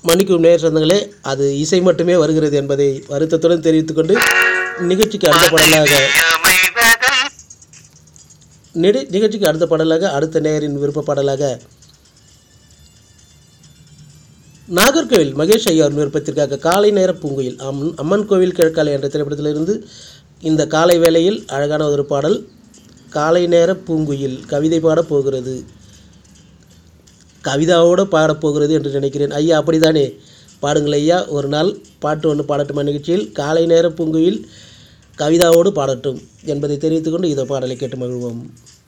மன்னிக்கும் நேர் சொந்தங்களே அது இசை மட்டுமே வருகிறது என்பதை வருத்தத்துடன் தெரிவித்துக்கொண்டு நிகழ்ச்சிக்கு அடுத்த பாடலாக அமைவதை நெடு நிகழ்ச்சிக்கு அடுத்த பாடலாக அடுத்த நேயரின் விருப்ப பாடலாக நாகர்கோவில் மகேஷ் ஐயாவின் விருப்பத்திற்காக காலை நேர பூங்குயில் அம்மன் அம்மன் கோவில் கிழக்காலை என்ற திரைப்படத்திலிருந்து இந்த காலை வேளையில் அழகான ஒரு பாடல் காலை நேர பூங்குயில் கவிதை பாடப் போகிறது கவிதாவோடு பாடப் போகிறது என்று நினைக்கிறேன் ஐயா அப்படிதானே பாடுங்கள் ஐயா ஒரு நாள் பாட்டு ஒன்று பாடட்டுமா நிகழ்ச்சியில் காலை நேர பூங்குயில் கவிதாவோடு பாடட்டும் என்பதை தெரிவித்துக்கொண்டு இதோ பாடலை கேட்டு மகிழ்வோம்